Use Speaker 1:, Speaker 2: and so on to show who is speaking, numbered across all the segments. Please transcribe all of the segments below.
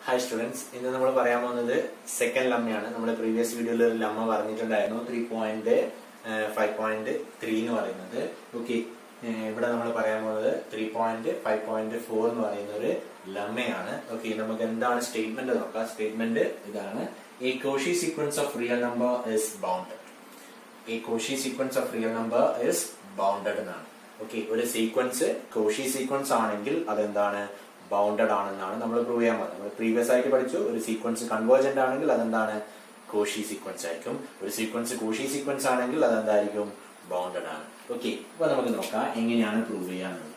Speaker 1: hi students ഇന്ന് നമ്മൾ പറയാൻ പോകുന്നത് സെക്കൻഡ് ലമ്മയാണ് നമ്മൾ പ്രീവിയസ് വീഡിയോയിൽ ഒരു ലമ്മ പറഞ്ഞിട്ടുണ്ടായിരുന്നു three point five point three എന്ന് പറയുന്നത് ഓക്കെ ഇവിടെ നമ്മൾ പറയാൻ പോകുന്നത് three point five point four എന്ന് പറയുന്ന ഒരു ലമ്മയാണ് ഓക്കെ നമുക്ക് എന്താണ് സ്റ്റേറ്റ്മെന്റ് നോക്കാം സ്റ്റേറ്റ്മെന്റ് ഇതാണ് a Cauchy sequence of real number is bounded a Cauchy sequence of real number is bounded എന്നാണ് ഓക്കെ ഒരു സീക്വൻസ് കോഷി സീക്വൻസ് ആണെങ്കിൽ അതെന്താണ് ബൗണ്ടഡ് ആണെന്നാണ് നമ്മൾ പ്രൂവ് ചെയ്യാൻ പോകുന്നത് നമ്മൾ പ്രീവിയസ് ആയിട്ട് പഠിച്ചു ഒരു സീക്വൻസ് കൺവേർജന്റ് ആണെങ്കിൽ അതെന്താണ് കോഷി സീക്വൻസ് ആയിരിക്കും ഒരു സീക്വൻസ് കോഷി സീക്വൻസ് ആണെങ്കിൽ അതെന്തായിരിക്കും ബൗണ്ടഡ് ആണ് ഓക്കെ അപ്പൊ നമുക്ക് നോക്കാം എങ്ങനെയാണ് പ്രൂവ് ചെയ്യാന്നുള്ളത്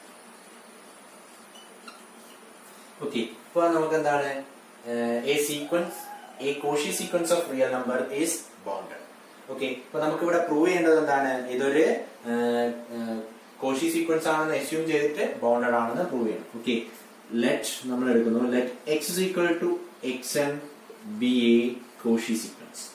Speaker 1: ഓക്കെ ഇപ്പൊ നമുക്ക് എന്താണ് a sequence a Cauchy sequence of real number is bounded okay ഇപ്പൊ നമുക്ക് ഇവിടെ പ്രൂവ് ചെയ്യേണ്ടത് എന്താണ് ഇതൊരു കോഷി സീക്വൻസ് ആണെന്ന് അസ്യൂം ചെയ്തിട്ട് ബൗണ്ടഡ് ആണെന്ന് പ്രൂവ് ചെയ്യണം ഓക്കെ ലെറ്റ് നമ്മൾ എടുക്കുന്നു let x is equal to x n be a Cauchy sequence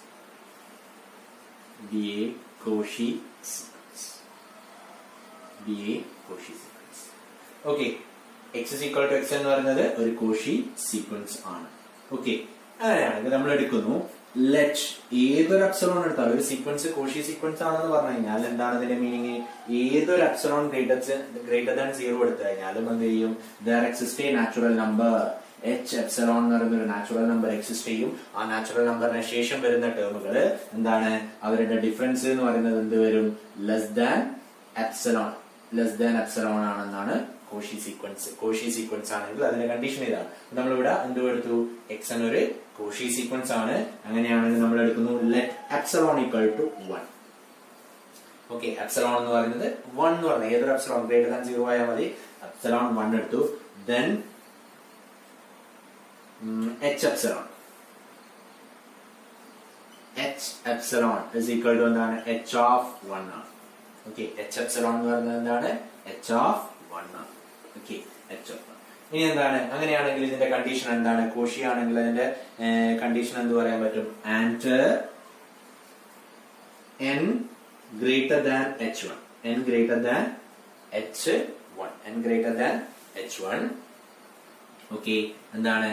Speaker 1: be a Cauchy sequence be a Cauchy sequence okay x is equal to x എന്ന് പറയുന്നത് ഒരു Cauchy sequence ആണ് okay അങ്ങനെയാണെങ്കിൽ നമ്മൾ എടുക്കുന്നു ലെറ്റ് ഏതൊരു അപ്സലോൺ എടുത്താലും ഒരു സീക്വൻസ് കോഷി സീക്വൻസ് ആണെന്ന് പറഞ്ഞു കഴിഞ്ഞാൽ എന്താണ് ഇതിന്റെ മീനിങ് ഏതൊരു epsilon greater greater than zero എടുത്തു കഴിഞ്ഞാലും എന്ത് ചെയ്യും there exist a natural number h epsilon എന്ന് പറയുന്ന ഒരു നാച്ചുറൽ നമ്പർ എക്സിസ്റ്റ് ചെയ്യും ആ നാച്ചുറൽ നമ്പറിന് ശേഷം വരുന്ന ടേമുകൾ എന്താണ് അവരുടെ ഡിഫറൻസ് എന്ന് പറയുന്നത് എന്ത് വരും less than epsilon less than epsilon ആണെന്നാണ് കോഷി സീക്വൻസ് കോഷി സീക്വൻസ് ആണെങ്കിൽ അതിന്റെ കണ്ടീഷൻ ഇതാണ് നമ്മളിവിടെ എന്ത് എടുത്തു എക്സ് എന്ന ഒരു കോഷി സീക്വൻസ് ആണ് അങ്ങനെയാണെങ്കിൽ നമ്മൾ എടുക്കുന്നു let epsilon equal to one okay epsilon എന്ന് പറയുന്നത് വൺ എന്ന് പറഞ്ഞത് ഏതൊരു എപ്സലോൺ ഗ്രേറ്റർ ദാൻ സീറോ ആയാൽ മതി എപ്സലോൺ വൺ എടുത്തു then h epsilon h epsilon is equal to എന്താണ് എച്ച് ഓഫ് വൺ ആണ് ഓക്കെ എച്ച് എപ്സലോൺ എന്ന് പറയുന്നത് എന്താണ് എച്ച് ഓഫ് വൺ ആണ് ഓക്കെ എച്ച് ഓഫ് ഇനി എന്താണ് അങ്ങനെയാണെങ്കിൽ ഇതിന്റെ കണ്ടീഷൻ എന്താണ് കോഷി ആണെങ്കിൽ അതിന്റെ കണ്ടീഷൻ എന്ത് പറയാൻ പറ്റും and n greater than h one n greater than h one n greater than h one okay എന്താണ്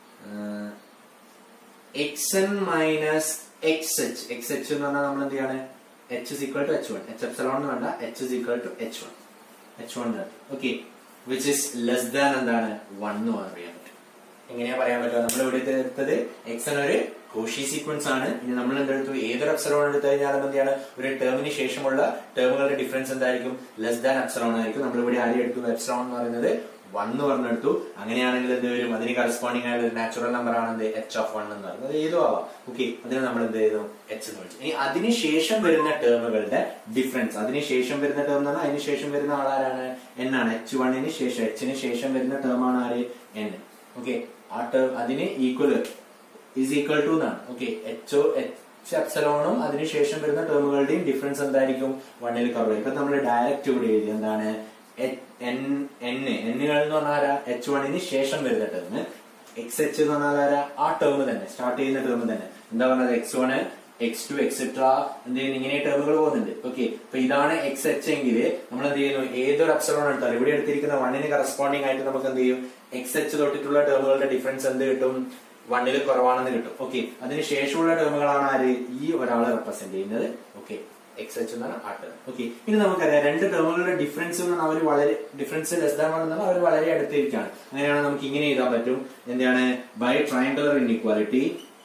Speaker 1: x n minus x h x h എന്ന് പറഞ്ഞാൽ നമ്മൾ എന്ത് ചെയ്യാണ് h is equal to h one h epsilon എന്ന് വേണ്ട h is equal to h one h one okay which is less than എന്താണ് one എന്ന് പറയാൻ പറ്റും എങ്ങനെയാ പറയാൻ പറ്റുക നമ്മൾ ഇവിടെ എടുത്തത് എക്സ് എന്ന ഒരു കോഷി സീക്വൻസ് ആണ് ഇനി നമ്മൾ എന്തെടുത്തു ഏതൊരു അപ്സലോൺ എടുത്തു കഴിഞ്ഞാലും എന്താണ് ഒരു ടേമിന് ശേഷമുള്ള ടേമുകളുടെ ഡിഫറൻസ് എന്തായിരിക്കും ലെസ് ദാൻ അപ്സലോൺ ആയിരിക്കും നമ്മൾ ഇവിടെ ആദ്യം എടുക്കുന്നു എപ്സലോൺ എന്ന് പറയുന്നത് വൺ എന്ന് പറഞ്ഞെടുത്തു അങ്ങനെയാണെങ്കിൽ എന്ത് വരും അതിന് കറസ്പോണ്ടിങ് ആയ ഒരു നാച്ചുറൽ നമ്പർ ആണ് എന്ത് എച്ച് ഓഫ് വൺ എന്ന് പറയുന്നത് ഏതോ ആവാം ഓക്കെ അതിന് നമ്മൾ എന്ത് ചെയ്തു എച്ച് എന്ന് വിളിച്ചു ഇനി അതിനുശേഷം വരുന്ന ടേമുകളുടെ ഡിഫറൻസ് അതിനുശേഷം വരുന്ന ടേം എന്ന് പറഞ്ഞാൽ അതിനുശേഷം വരുന്ന ആളാരാണ് എൻ ആണ് എച്ച് വണ്ണിന് ശേഷം എച്ചിന് ശേഷം വരുന്ന ടേം ആണ് ആര് എൻ ഓക്കെ ആ ടേം അതിന് ഈക്വൽ ഈസ് ഈക്വൽ ടു എന്നാണ് ഓക്കെ എച്ച് എച്ച് എപ്സലോണും അതിനുശേഷം വരുന്ന ടേമുകളുടെയും ഡിഫറൻസ് എന്തായിരിക്കും വണ്ണിൽ കവർ ചെയ്യും ഇപ്പൊ നമ്മൾ ഡയറക്റ്റ് ഇവിടെ എഴുതി എന്താണ് എന്നുകൾ എന്ന് പറഞ്ഞാൽ എച്ച് വണ്ണിന് ശേഷം വരുന്ന ടേം എക്സ് എച്ച് എന്ന് പറഞ്ഞാൽ ആരാ ആ ടേം തന്നെ സ്റ്റാർട്ട് ചെയ്യുന്ന ടേം തന്നെ എന്താ പറഞ്ഞത് x one x two etcetera എന്ത് ചെയ്യുന്നു ഇങ്ങനെ ടേമുകൾ പോകുന്നുണ്ട് ഓക്കെ അപ്പൊ ഇതാണ് എക്സ് എച്ച് എങ്കിൽ നമ്മൾ എന്ത് ചെയ്യുന്നു ഏതൊരു അപ്സലോൺ എടുത്താലും ഇവിടെ എടുത്തിരിക്കുന്ന വണ്ണിന് കറസ്പോണ്ടിങ് ആയിട്ട് നമുക്ക് എന്ത് ചെയ്യും എക്സ് എച്ച് തൊട്ടിട്ടുള്ള ടേമുകളുടെ ഡിഫറൻസ് എന്ത് കിട്ടും വണ്ണിൽ കുറവാണെന്ന് കിട്ടും ഓക്കെ അതിന് ശേഷമുള്ള ടേമുകളാണ് ആര് ഈ ഒരാളെ റെപ്രസെന്റ് ചെയ്യുന്നത് ഓക്കെ എക്സ് എച്ച് എന്നാണ് ആ ടേം ഓക്കെ ഇനി നമുക്കറിയാം രണ്ട് ടേമുകളുടെ ഡിഫറൻസ് അവർ വളരെ ഡിഫറൻസ് ലെസ് ദാൻ വൺ അവർ വളരെ അടുത്തിരിക്കുകയാണ് അങ്ങനെയാണ് നമുക്ക് ഇങ്ങനെ എഴുതാൻ പറ്റും എന്താണ് by triangular inequality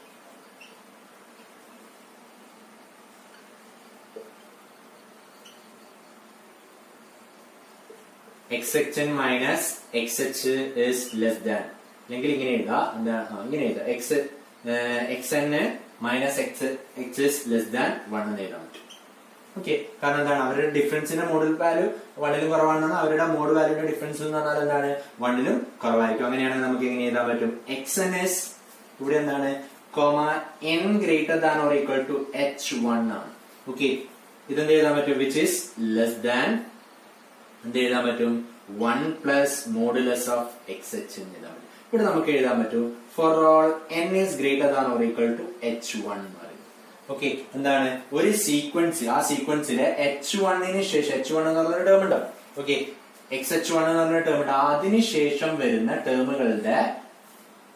Speaker 1: x h n minus x h is less than അല്ലെങ്കിൽ ഇങ്ങനെ എഴുതാം എന്താ ഇങ്ങനെ എഴുതാം x x n minus x x is less than one എന്ന് എഴുതാൻ പറ്റും ഓക്കെ കാരണം എന്താണ് അവരുടെ ഡിഫറൻസിന്റെ മോഡൽ വാല്യൂ വണ്ണിലും കുറവാണെന്നാണ് അവരുടെ മോഡ് വാല്യൂന്റെ ഡിഫറൻസ് എന്ന് പറഞ്ഞാൽ എന്താണ് വണ്ണിലും കുറവായിരിക്കും അങ്ങനെയാണെങ്കിൽ നമുക്ക് എങ്ങനെ എഴുതാൻ പറ്റും എക്സ് എൻ എസ് ഇവിടെ എന്താണ് comma n greater than or equal to h one ആണ് ഓക്കെ ഇതെന്ത് എഴുതാൻ പറ്റും വിച്ച് ഇസ് ലെസ് ദാൻ എന്ത് എഴുതാൻ പറ്റും one plus modulus of x h എന്ന് എഴുതാൻ പറ്റും ഇവിടെ നമുക്ക് എഴുതാൻ പറ്റും for all n is greater than or equal to h one എന്ന് പറയും ഓക്കെ എന്താണ് ഒരു സീക്വൻസ് ആ സീക്വൻസിലെ എച്ച് വണ്ണിന് ശേഷം എച്ച് വൺ എന്ന് പറഞ്ഞൊരു ടേം ഉണ്ടാവും ഓക്കെ എക്സ് എച്ച് വൺ എന്ന് പറഞ്ഞ ടേം ഉണ്ട് അതിനുശേഷം വരുന്ന ടേമുകളുടെ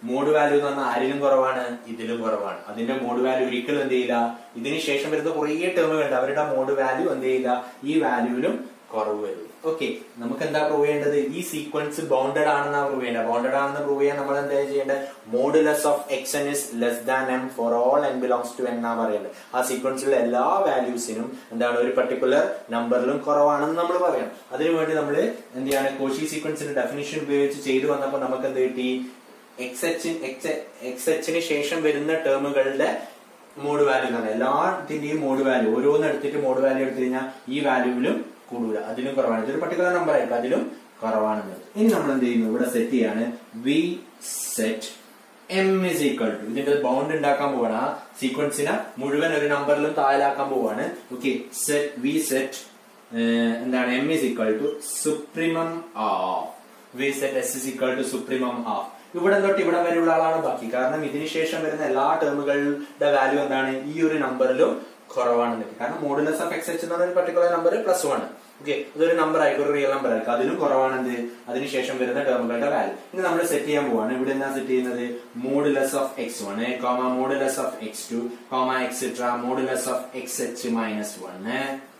Speaker 1: മോഡ് വാല്യൂ എന്ന് പറഞ്ഞാൽ ആരിലും കുറവാണ് ഇതിലും കുറവാണ് അതിന്റെ മോഡ് വാല്യൂ ഒരിക്കലും എന്ത് ചെയ്യില്ല ഇതിന് ശേഷം വരുന്ന കുറേ ടേമുകളുണ്ട് അവരുടെ മോഡ് വാല്യൂ എന്ത് ചെയ്യില്ല ഈ വാല്യൂവിലും കുറവ് വരും ഓക്കെ നമുക്ക് എന്താ പ്രൂവ് ചെയ്യേണ്ടത് ഈ സീക്വൻസ് ബൗണ്ടഡ് ആണെന്നാ പ്രൂവ് ചെയ്യേണ്ടത് ബൗണ്ടഡ് ആണെന്ന് പ്രൂവ് ചെയ്യാൻ നമ്മൾ എന്താ ചെയ്യേണ്ടത് modulus of x n is less than m for all n belongs to എന്നാ പറയേണ്ടത് ആ സീക്വൻസിലെ എല്ലാ വാല്യൂസിനും എന്താണ് ഒരു പർട്ടിക്കുലർ നമ്പറിലും കുറവാണെന്ന് നമ്മൾ പറയണം അതിനുവേണ്ടി നമ്മൾ എന്ത് ചെയ്യാണ് കോഷി സീക്വൻസിന്റെ ഡെഫിനിഷൻ ഉപയോഗിച്ച് ചെയ്തു വന്നപ്പോൾ നമുക്ക് എന്ത് കിട്ടി എക്സ് എച്ച് എക്സ് എച്ചിന് ശേഷം വരുന്ന ടേമുകളുടെ മോഡ് വാല്യൂ എന്നാണ് എല്ലാത്തിന്റെയും മോഡ് വാല്യൂ ഓരോന്ന് എടുത്തിട്ട് മോഡ് വാല്യൂ എടുത്തു കഴിഞ്ഞാൽ ഈ വാല്യൂവിലും കൂടൂല അതിലും കുറവാണ് ഇതൊരു പർട്ടിക്കുലർ നമ്പർ ആയിരിക്കും അതിലും കുറവാണെന്ന് ഇനി നമ്മൾ എന്ത് ചെയ്യുന്നു ഇവിടെ സെറ്റ് ചെയ്യാണ് we set m is equal to ഇതിന്റെ ബൗണ്ട് ഉണ്ടാക്കാൻ പോവാണ് ആ സീക്വൻസിനെ മുഴുവൻ ഒരു നമ്പറിലും താഴാക്കാൻ പോവാണ് ഓക്കെ സെറ്റ് വി സെറ്റ് എന്താണ് m is equal to supremum of we set s is equal to supremum of ഇവിടെ തൊട്ട് ഇവിടെ വരെയുള്ള ആളാണ് ബാക്കി കാരണം ഇതിന് ശേഷം വരുന്ന എല്ലാ ടേമുകളുടെ വാല്യൂ എന്താണ് ഈ ഒരു നമ്പറിലും കുറവാണെന്ന് കാരണം മോഡുലസ് ഓഫ് എക്സ് എച്ച് എന്ന് പറഞ്ഞ ഒരു particular number plus one okay അതൊരു നമ്പർ ആയിരിക്കും ഒരു റിയൽ നമ്പർ ആയിരിക്കും അതിലും കുറവാണെന്ത് അതിനുശേഷം വരുന്ന ടേമുകളുടെ വാല്യൂ ഇനി നമ്മൾ സെറ്റ് ചെയ്യാൻ പോവാണ് ഇവിടെ എന്താ സെറ്റ് ചെയ്യുന്നത് modulus of x one comma modulus of x two comma etcetera modulus of x h minus one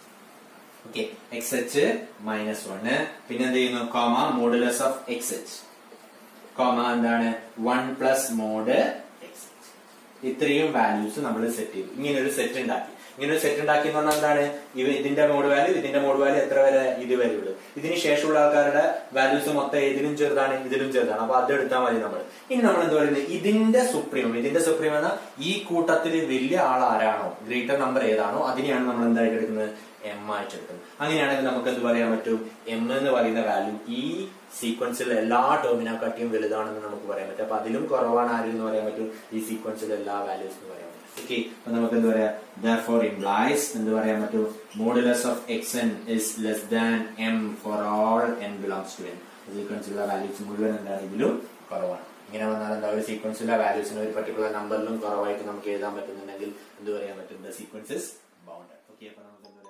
Speaker 1: okay x h minus one പിന്നെ എന്ത് ചെയ്യുന്നു comma modulus of x h comma എന്താണ് വൺ പ്ലസ് മോഡ് എക്സ് ഇത്രയും values നമ്മൾ set ചെയ്തു ഇങ്ങനെ ഒരു set ഉണ്ടാക്കി ഇങ്ങനെ ഒരു സെറ്റ് ഉണ്ടാക്കി എന്ന് പറഞ്ഞാൽ എന്താണ് ഇവ ഇതിന്റെ മോഡ് വാല്യൂ ഇതിന്റെ മോഡ് വാല്യൂ എത്ര വരെ ഇത് വരെ ഉള്ളൂ ഇതിന് ശേഷമുള്ള ആൾക്കാരുടെ വാല്യൂസ് മൊത്തം ഇതിലും ചെറുതാണ് ഇതിലും ചെറുതാണ് അപ്പൊ അത് എടുത്താൽ മതി നമ്മൾ ഇനി നമ്മൾ എന്താ പറയുന്നത് ഇതിന്റെ സുപ്രീം ഇതിന്റെ സുപ്രീം എന്ന ഈ കൂട്ടത്തിൽ വലിയ ആൾ ആരാണോ ഗ്രേറ്റർ നമ്പർ ഏതാണോ അതിനെയാണ് നമ്മൾ എന്തായിട്ട് എടുക്കുന്നത് എം ആയിട്ട് എടുക്കുന്നത് അങ്ങനെയാണെങ്കിൽ നമുക്ക് എന്ത് പറയാൻ പറ്റും എം എന്ന് പറയുന്ന വാല്യൂ ഈ സീക്വൻസിലെ എല്ലാ ടേമിനെക്കാട്ടിയും വലുതാണെന്ന് നമുക്ക് പറയാൻ പറ്റും അപ്പൊ അതിലും കുറവാണ് ആരും എന്ന് പറയാൻ പറ്റും ഈ സീക്വൻസിലെ എല്ലാ വാല്യൂസ് എന്ന് പറയാൻ പറ്റും ഓക്കെ അപ്പൊ നമുക്ക് എന്ത് പറയാം therefore implies എന്ത് പറയാൻ പറ്റും modulus of x n is less than m for all n belongs to n സീക്വൻസിലുള്ള വാല്യൂസ് മുഴുവൻ എന്താണ് ഇതിലും കുറവാണ് ഇങ്ങനെ വന്നാൽ എന്താ ഒരു സീക്വൻസിലെ വാല്യൂസിന് ഒരു പർട്ടിക്കുലർ നമ്പറിലും കുറവായിട്ട് നമുക്ക് എഴുതാൻ പറ്റുന്നുണ്ടെങ്കിൽ എന്ത് പറയാൻ പറ്റും the sequence is bounded okay അപ്പൊ നമുക്ക് എന്ത്